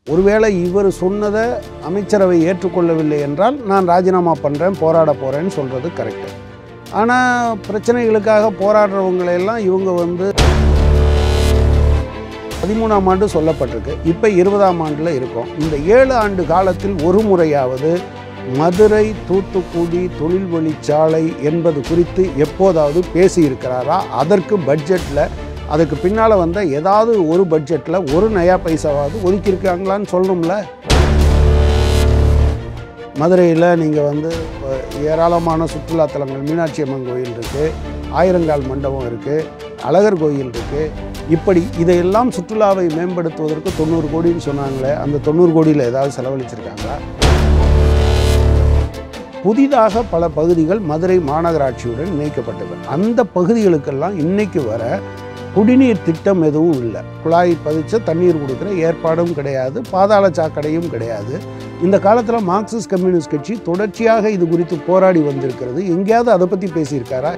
ஒருவேளை இவர் சொன்னதை அமைச்சரவை ஏற்றுக்கொள்ளவில்லை என்றால் நான் ராஜினாமா பண்ணுறேன் போராட போகிறேன்னு சொல்கிறது கரெக்டு ஆனால் பிரச்சனைகளுக்காக போராடுறவங்களையெல்லாம் இவங்க வந்து பதிமூணாம் ஆண்டு சொல்லப்பட்டிருக்கு இப்போ இருபதாம் ஆண்டில் இருக்கோம் இந்த ஏழு ஆண்டு காலத்தில் ஒரு முறையாவது மதுரை தூத்துக்குடி தொழில் வழிச்சாலை என்பது குறித்து எப்போதாவது பேசியிருக்கிறாரா அதற்கு பட்ஜெட்டில் அதுக்கு பின்னால் வந்த ஏதாவது ஒரு பட்ஜெட்டில் ஒரு நயா பைசாவாவது ஒதுக்கியிருக்காங்களான்னு சொல்லணும்ல மதுரையில் நீங்கள் வந்து இப்போ ஏராளமான சுற்றுலாத்தலங்கள் மீனாட்சி அம்மன் கோயில் இருக்குது ஆயிரங்கால் மண்டபம் இருக்குது அழகர் கோயில் இருக்குது இப்படி இதையெல்லாம் சுற்றுலாவை மேம்படுத்துவதற்கு தொண்ணூறு கோடின்னு சொன்னாங்களே அந்த தொண்ணூறு கோடியில் ஏதாவது செலவழிச்சிருக்காங்களா புதிதாக பல பகுதிகள் மதுரை மாநகராட்சியுடன் இணைக்கப்பட்டது அந்த பகுதிகளுக்கெல்லாம் இன்னைக்கு வர குடிநீர் திட்டம் எதுவும் இல்லை குழாய் பதிச்ச தண்ணீர் கொடுக்குற ஏற்பாடும் கிடையாது பாதாள சாக்கடையும் கிடையாது இந்த காலத்தில் மார்க்சிஸ்ட் கம்யூனிஸ்ட் கட்சி தொடர்ச்சியாக இது குறித்து போராடி வந்திருக்கிறது எங்கேயாவது அதை பற்றி பேசியிருக்காரா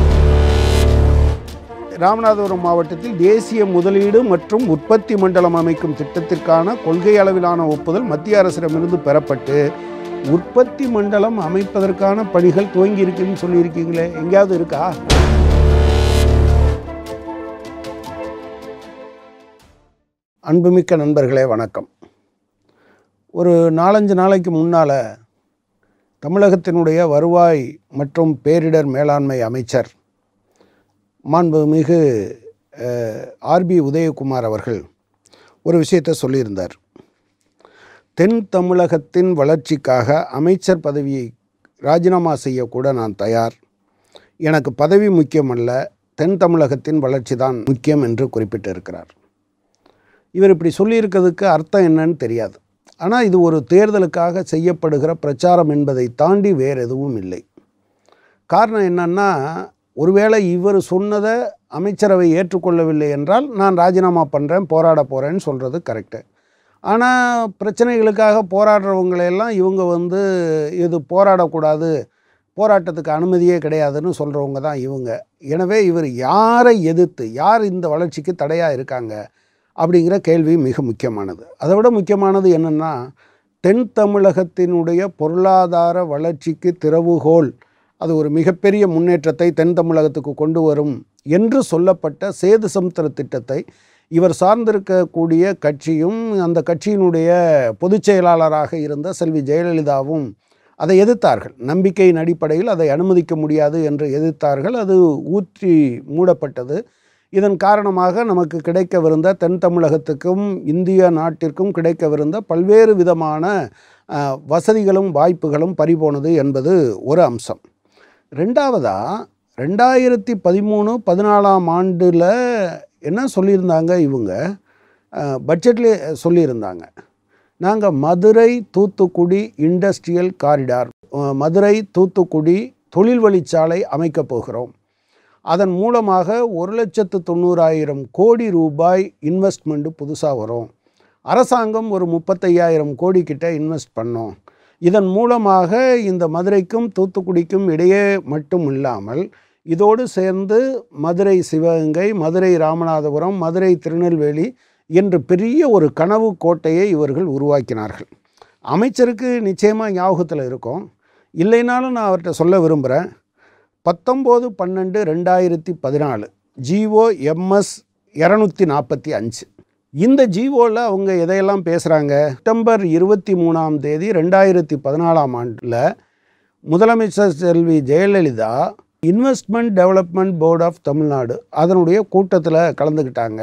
ராமநாதபுரம் மாவட்டத்தில் தேசிய முதலீடு மற்றும் உற்பத்தி மண்டலம் அமைக்கும் திட்டத்திற்கான கொள்கை அளவிலான ஒப்புதல் மத்திய அரசிடமிருந்து பெறப்பட்டு உற்பத்தி மண்டலம் அமைப்பதற்கான பணிகள் துவங்கி இருக்குன்னு சொல்லியிருக்கீங்களே எங்கேயாவது இருக்கா அன்புமிக்க நண்பர்களே வணக்கம் ஒரு நாலஞ்சு நாளைக்கு முன்னால் தமிழகத்தினுடைய வருவாய் மற்றும் பேரிடர் மேலாண்மை அமைச்சர் மாண்புமிகு ஆர்பி உதயகுமார் அவர்கள் ஒரு விஷயத்தை சொல்லியிருந்தார் தென் தமிழகத்தின் வளர்ச்சிக்காக அமைச்சர் பதவியை ராஜினாமா செய்யக்கூட நான் தயார் எனக்கு பதவி முக்கியமல்ல தென் தமிழகத்தின் வளர்ச்சி தான் முக்கியம் என்று குறிப்பிட்டிருக்கிறார் இவர் இப்படி சொல்லியிருக்கிறதுக்கு அர்த்தம் என்னன்னு தெரியாது ஆனால் இது ஒரு தேர்தலுக்காக செய்யப்படுகிற பிரச்சாரம் என்பதை தாண்டி வேறு எதுவும் இல்லை காரணம் என்னன்னா ஒருவேளை இவர் சொன்னதை அமைச்சரவை ஏற்றுக்கொள்ளவில்லை என்றால் நான் ராஜினாமா பண்ணுறேன் போராட போகிறேன்னு சொல்கிறது கரெக்டு ஆனால் பிரச்சனைகளுக்காக போராடுறவங்களையெல்லாம் இவங்க வந்து இது போராடக்கூடாது போராட்டத்துக்கு அனுமதியே கிடையாதுன்னு சொல்கிறவங்க தான் இவங்க எனவே இவர் யாரை எதிர்த்து யார் இந்த வளர்ச்சிக்கு தடையாக இருக்காங்க அப்படிங்கிற கேள்வி மிக முக்கியமானது அதை விட முக்கியமானது என்னென்னா தென் தமிழகத்தினுடைய பொருளாதார வளர்ச்சிக்கு திறவுகோல் அது ஒரு மிகப்பெரிய முன்னேற்றத்தை தென் தமிழகத்துக்கு கொண்டு வரும் என்று சொல்லப்பட்ட சேது சமுத்திர திட்டத்தை இவர் சார்ந்திருக்கக்கூடிய கட்சியும் அந்த கட்சியினுடைய பொதுச் செயலாளராக இருந்த செல்வி ஜெயலலிதாவும் அதை எதிர்த்தார்கள் நம்பிக்கையின் அடிப்படையில் அதை அனுமதிக்க முடியாது என்று எதிர்த்தார்கள் அது ஊற்றி மூடப்பட்டது இதன் காரணமாக நமக்கு கிடைக்கவிருந்த தென் தமிழகத்துக்கும் இந்திய நாட்டிற்கும் கிடைக்கவிருந்த பல்வேறு விதமான அஹ், வசதிகளும் வாய்ப்புகளும் பறிபோனது என்பது ஒரு அம்சம் ரெண்டாவதாக ரெண்டாயிரத்தி பதிமூணு பதினாலாம் ஆண்டில் என்ன சொல்லியிருந்தாங்க இவங்க பட்ஜெட்லேயே சொல்லியிருந்தாங்க நாங்கள் Madurai Thoothukudi industrial corridor ah, Madurai Thoothukudi தொழில் வழிச்சாலை அமைக்கப் போகிறோம் அதன் மூலமாக ஒரு லட்சத்து தொண்ணூறாயிரம் கோடி ரூபாய் இன்வெஸ்ட்மெண்ட்டு புதுசாக வரும் அரசாங்கம் ஒரு முப்பத்தையாயிரம் கோடி கிட்ட இன்வெஸ்ட் பண்ணோம் இதன் மூலமாக இந்த மதுரைக்கும் தூத்துக்குடிக்கும் இடையே மட்டும் இல்லாமல் இதோடு சேர்ந்து மதுரை சிவகங்கை மதுரை ராமநாதபுரம் மதுரை திருநெல்வேலி என்று பெரிய ஒரு கனவு கோட்டையை இவர்கள் உருவாக்கினார்கள் அமைச்சருக்கு நிச்சயமாக ஞாபகத்தில் இருக்கும் இல்லைனாலும் நான் அவர்கிட்ட சொல்ல விரும்புகிறேன் பத்தொம்போது பன்னெண்டு ரெண்டாயிரத்தி பதினாலு ஜிஓ எம்எஸ் இரநூத்தி நாற்பத்தி அஞ்சு இந்த ஜிஓவில் அவங்க எதையெல்லாம் பேசுகிறாங்க செப்டம்பர் இருபத்தி மூணாம் தேதி ரெண்டாயிரத்தி பதினாலாம் ஆண்டில் முதலமைச்சர் Selvi Jayalalithaa investment development board of Tamil Nadu அதனுடைய கூட்டத்தில் கலந்துக்கிட்டாங்க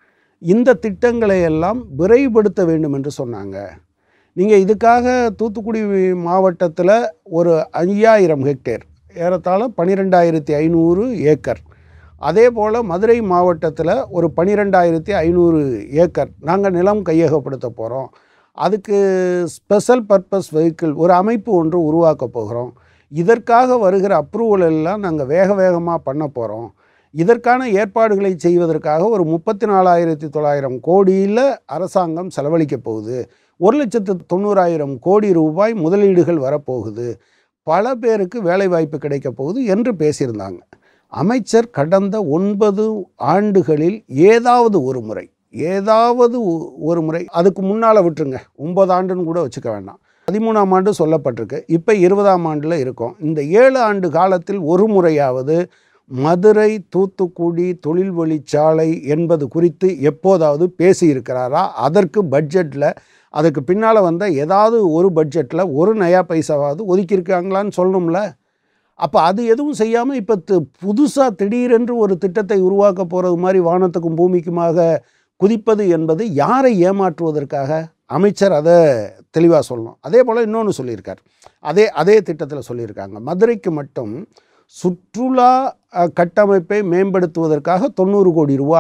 இந்த திட்டங்களை எல்லாம் விரைவுபடுத்த வேண்டும் என்று சொன்னாங்க நீங்கள் இதுக்காக தூத்துக்குடி மாவட்டத்தில் ஒரு ஐயாயிரம் ஹெக்டேர் ஏறத்தாழ பன்னிரெண்டாயிரத்தி ஐநூறு ஏக்கர் அதே போல் மதுரை மாவட்டத்தில் ஒரு பன்னிரெண்டாயிரத்தி ஐநூறு ஏக்கர் நாங்கள் நிலம் கையகப்படுத்த போகிறோம் அதுக்கு ஸ்பெஷல் பர்பஸ் வெஹிக்கிள் ஒரு அமைப்பு ஒன்று உருவாக்க போகிறோம் இதற்காக வருகிற அப்ரூவல் எல்லாம் நாங்கள் வேக வேகமாக பண்ண போகிறோம் இதற்கான ஏற்பாடுகளை செய்வதற்காக ஒரு முப்பத்தி நாலாயிரத்தி தொள்ளாயிரம் கோடியில் அரசாங்கம் செலவழிக்க போகுது ஒரு லட்சத்து தொண்ணூறாயிரம் கோடி ரூபாய் முதலீடுகள் வரப்போகுது பல பேருக்கு வேலைவாய்ப்பு கிடைக்க போகுது என்று பேசியிருந்தாங்க அமைச்சர் கடந்த ஒன்பது ஆண்டுகளில் ஏதாவது ஒரு முறை ஏதாவது ஒ- ஒரு முறை அதுக்கு முன்னால் விட்டுருங்க ஒன்பது ஆண்டுன்னு கூட வச்சுக்க வேண்டாம் பதிமூணாம் ஆண்டு சொல்லப்பட்டிருக்கு இப்போ இருபதாம் ஆண்டில் இருக்கோம் இந்த ஏழு ஆண்டு காலத்தில் ஒரு முறையாவது மதுரை தூத்துக்குடி தொழில் வழிச்சாலை என்பது குறித்து எப்போதாவது பேசியிருக்கிறாரா அதற்கு பட்ஜெட்டில் அதுக்கு பின்னால் வந்த ஏதாவது ஒரு பட்ஜெட்டில் ஒரு நயா பைசாவாவது ஒதுக்கியிருக்காங்களான்னு சொல்லணும்ல அப்போ அது எதுவும் செய்யாமல் இப்போ புதுசாக திடீரென்று ஒரு திட்டத்தை உருவாக்க போகிறது மாதிரி வானத்துக்கும் பூமிக்குமாக குதிப்பது என்பது யாரை ஏமாற்றுவதற்காக அமைச்சர் அதை தெளிவாக சொல்லணும் அதே போல் இன்னொன்று சொல்லியிருக்கார் அதே அதே திட்டத்தில் சொல்லியிருக்காங்க மதுரைக்கு மட்டும் சுற்றுலா அஹ், கட்டமைப்பை மேம்படுத்துவதற்காக தொண்ணூறு கோடி ரூபா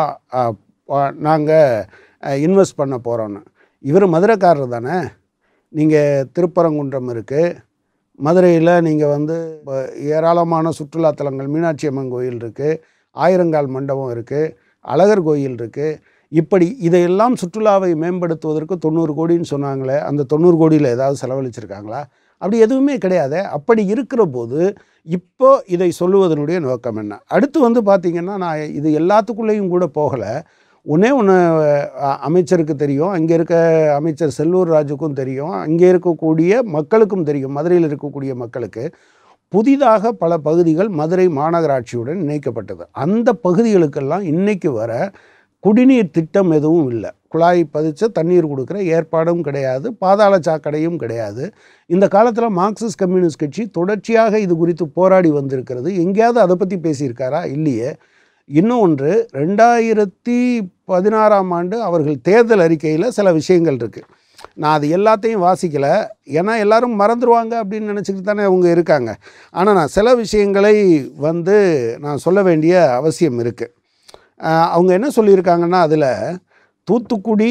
நாங்கள் இன்வெஸ்ட் பண்ண போகிறோன்னு இவர் மதுரைக்காரர் தானே நீங்கள் திருப்பரங்குன்றம் இருக்குது மதுரையில் நீங்கள் வந்து இப்ப ஏராளமான சுற்றுலாத்தலங்கள் மீனாட்சி அம்மன் கோயில் இருக்குது ஆயிரங்கால் மண்டபம் இருக்குது அழகர் கோயில் இருக்குது இப்படி இதையெல்லாம் சுற்றுலாவை மேம்படுத்துவதற்கு தொண்ணூறு கோடின்னு சொன்னாங்களே அந்த தொண்ணூறு கோடியில் ஏதாவது செலவழிச்சிருக்காங்களா அப்படி எதுவுமே கிடையாது அப்படி இருக்கிற போது இப்போ இதை சொல்லுவதனுடைய நோக்கம் என்ன அடுத்து வந்து பார்த்திங்கன்னா நான் இது எல்லாத்துக்குள்ளேயும் கூட போகலை ஒன்றே ஒன்று அமைச்சருக்கு தெரியும் அங்கே இருக்க அமைச்சர் செல்லூர் ராஜுக்கும் தெரியும் அங்கே இருக்கக்கூடிய மக்களுக்கும் தெரியும் மதுரையில் இருக்கக்கூடிய மக்களுக்கு புதிதாக பல பகுதிகள் மதுரை மாநகராட்சியுடன் இணைக்கப்பட்டது அந்த பகுதிகளுக்கெல்லாம் இன்னைக்கு வர குடிநீர் திட்டம் எதுவும் இல்லை குழாய் பதிச்ச தண்ணீர் கொடுக்குற ஏற்பாடும் கிடையாது பாதாள சாக்கடையும் கிடையாது இந்த காலத்தில் மார்க்சிஸ்ட் கம்யூனிஸ்ட் கட்சி தொடர்ச்சியாக இது குறித்து போராடி வந்திருக்கிறது எங்கேயாவது அதை பற்றி பேசியிருக்காரா இல்லையே இன்னும் ஒன்று ரெண்டாயிரத்தி பதினாறாம் ஆண்டு அவர்கள் தேர்தல் அறிக்கையில் சில விஷயங்கள் இருக்குது நான் அது எல்லாத்தையும் வாசிக்கலை ஏன்னா எல்லாரும் மறந்துடுவாங்க அப்படின்னு நினச்சிக்கிட்டு தானே அவங்க இருக்காங்க ஆனால் நான் சில விஷயங்களை வந்து நான் சொல்ல வேண்டிய அவசியம் இருக்குது அவங்க என்ன சொல்லியிருக்காங்கன்னா அதில் தூத்துக்குடி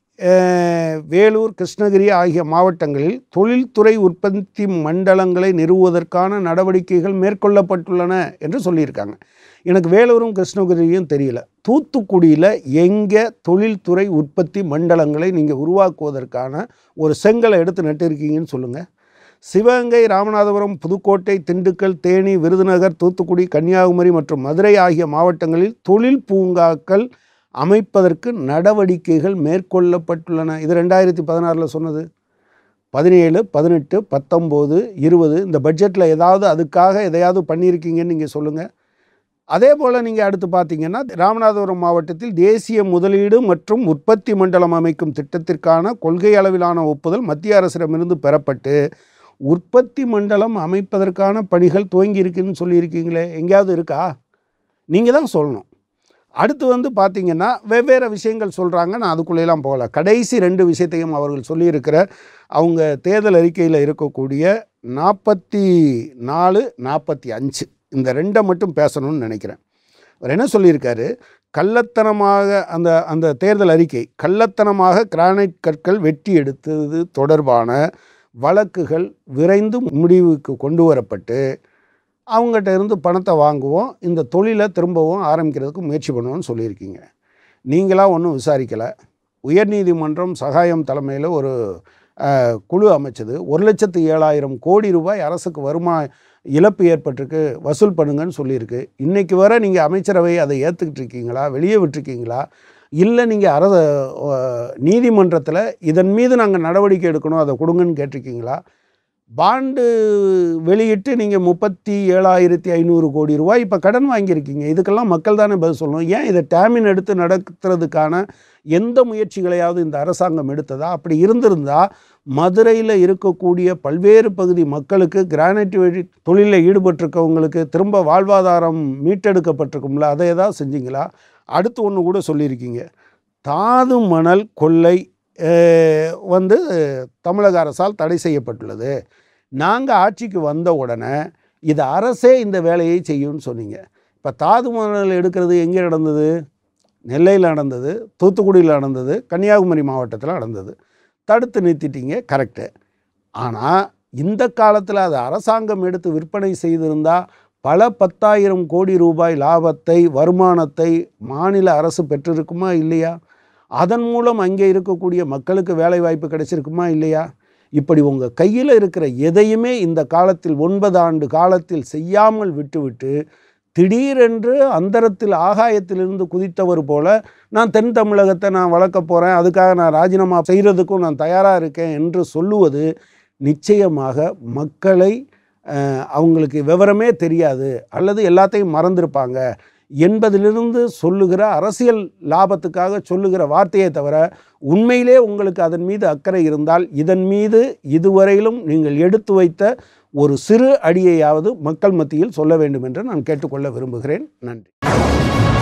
அஹ், வேலூர் கிருஷ்ணகிரி ஆகிய மாவட்டங்களில் தொழில்துறை உற்பத்தி மண்டலங்களை நிறுவுவதற்கான நடவடிக்கைகள் மேற்கொள்ளப்பட்டுள்ளன என்று சொல்லியிருக்காங்க எனக்கு வேலூரும் கிருஷ்ணகிரியும் தெரியல தூத்துக்குடியில் எங்கே தொழில்துறை உற்பத்தி மண்டலங்களை நீங்கள் உருவாக்குவதற்கான ஒரு செங்கலை எடுத்து நட்டிருக்கீங்கன்னு சொல்லுங்கள் சிவகங்கை ராமநாதபுரம் புதுக்கோட்டை திண்டுக்கல் தேனி விருதுநகர் தூத்துக்குடி கன்னியாகுமரி மற்றும் மதுரை ஆகிய மாவட்டங்களில் தொழில் பூங்காக்கள் அமைப்பதற்கு நடவடிக்கைகள் மேற்கொள்ளப்பட்டுள்ளன இது ரெண்டாயிரத்தி பதினாறில் சொன்னது பதினேழு பதினெட்டு பத்தொம்போது இருபது இந்த பட்ஜெட்டில் ஏதாவது அதுக்காக எதையாவது பண்ணியிருக்கீங்கன்னு நீங்கள் சொல்லுங்கள் அதே போல் நீங்கள் அடுத்து பார்த்தீங்கன்னா ராமநாதபுரம் மாவட்டத்தில் தேசிய முதலீடு மற்றும் உற்பத்தி மண்டலம் அமைக்கும் திட்டத்திற்கான கொள்கை அளவிலான ஒப்புதல் மத்திய அரசிடமிருந்து பெறப்பட்டு உற்பத்தி மண்டலம் அமைப்பதற்கான பணிகள் துவங்கி இருக்குன்னு சொல்லியிருக்கீங்களே எங்கேயாவது இருக்கா நீங்கள் தான் சொல்லணும் அடுத்து வந்து பார்த்தீங்கன்னா வெவ்வேறு விஷயங்கள் சொல்கிறாங்க நான் அதுக்குள்ளேலாம் போகல கடைசி ரெண்டு விஷயத்தையும் அவர்கள் சொல்லியிருக்கிற அவங்க தேர்தல் அறிக்கையில் இருக்கக்கூடிய நாற்பத்தி நாலு நாற்பத்தி அஞ்சு இந்த ரெண்டை மட்டும் பேசணும்னு நினைக்கிறேன் அவர் என்ன சொல்லியிருக்காரு கள்ளத்தனமாக அந்த அந்த தேர்தல் அறிக்கை கள்ளத்தனமாக கிரானைட் கற்கள் வெட்டி எடுத்தது தொடர்பான வழக்குகள் விரைந்து முடிவுக்கு கொண்டு வரப்பட்டு அவங்ககிட்ட இருந்து பணத்தை வாங்குவோம் இந்த தொழிலை திரும்பவும் ஆரம்பிக்கிறதுக்கு முயற்சி பண்ணுவோம்னு சொல்லியிருக்கீங்க நீங்களாக ஒன்றும் விசாரிக்கலை உயர்நீதிமன்றம் சகாயம் தலைமையில் ஒரு அஹ், குழு அமைச்சது ஒரு லட்சத்து ஏழாயிரம் கோடி ரூபாய் அரசுக்கு வருமா இழப்பு ஏற்பட்டிருக்கு வசூல் பண்ணுங்கன்னு சொல்லியிருக்கு இன்றைக்கி வர நீங்கள் அமைச்சரவை அதை ஏற்றுக்கிட்டு இருக்கீங்களா வெளியே விட்டுருக்கீங்களா இல்லை நீங்கள் அரச நீதிமன்றத்தில் இதன் மீது நாங்கள் நடவடிக்கை எடுக்கணும் அதை கொடுங்கன்னு கேட்டிருக்கீங்களா பாண்டு வெளியிட்டு நீங்கள் முப்பத்தி ஏழாயிரத்தி ஐநூறு கோடி ரூபாய் இப்போ கடன் வாங்கியிருக்கீங்க இதுக்கெல்லாம் மக்கள் தானே பதில் சொல்லணும் ஏன் இதை டேமின் எடுத்து நடத்துறதுக்கான எந்த முயற்சிகளையாவது இந்த அரசாங்கம் எடுத்ததா அப்படி இருந்திருந்தால் மதுரையில் இருக்கக்கூடிய பல்வேறு பகுதி மக்களுக்கு கிரானைட் வெடி தொழிலில் ஈடுபட்டிருக்கவங்களுக்கு திரும்ப வாழ்வாதாரம் மீட்டெடுக்கப்பட்டிருக்கும்ல அதை ஏதாவது செஞ்சீங்களா அடுத்து ஒன்று கூட சொல்லியிருக்கீங்க தாது மணல் கொள்ளை அஹ், வந்து தமிழக அரசால் தடை செய்யப்பட்டுள்ளது நாங்கள் ஆட்சிக்கு வந்த உடனே இது அரசே இந்த வேலையை செய்யும்னு சொன்னீங்க இப்போ தாது மணல் எடுக்கிறது எங்கே நடந்தது நெல்லையில் நடந்தது தூத்துக்குடியில் நடந்தது கன்னியாகுமரி மாவட்டத்தில் நடந்தது தடுத்து நிறுத்திட்டீங்க கரெக்டு ஆனால் இந்த காலத்தில் அது அரசாங்கம் எடுத்து விற்பனை செய்திருந்தால் பல பத்தாயிரம் கோடி ரூபாய் லாபத்தை வருமானத்தை மாநில அரசு பெற்றிருக்குமா இல்லையா அதன் மூலம் அங்கே இருக்கக்கூடிய மக்களுக்கு வேலை வாய்ப்பு கிடைச்சிருக்குமா இல்லையா இப்படி உங்கள் கையில் இருக்கிற எதையுமே இந்த காலத்தில் ஒன்பது ஆண்டு காலத்தில் செய்யாமல் விட்டுவிட்டு திடீரென்று அந்தரத்தில் ஆகாயத்திலிருந்து குதித்தவர் போல நான் தென் தமிழகத்தை நான் வளர்க்க போகிறேன் அதுக்காக நான் ராஜினாமா செய்கிறதுக்கும் நான் தயாராக இருக்கேன் என்று சொல்லுவது நிச்சயமாக மக்களை அஹ், அவங்களுக்கு விவரமே தெரியாது அல்லது எல்லாத்தையும் மறந்திருப்பாங்க என்பதிலிருந்து சொல்லுகிற அரசியல் லாபத்துக்காக சொல்லுகிற வார்த்தையை தவிர உண்மையிலே உங்களுக்கு அதன் மீது அக்கறை இருந்தால் இதன் மீது இதுவரையிலும் நீங்கள் எடுத்து வைத்த ஒரு சிறு அடியையாவது மக்கள் மத்தியில் சொல்ல வேண்டும் என்று நான் கேட்டுக்கொள்ள விரும்புகிறேன் நன்றி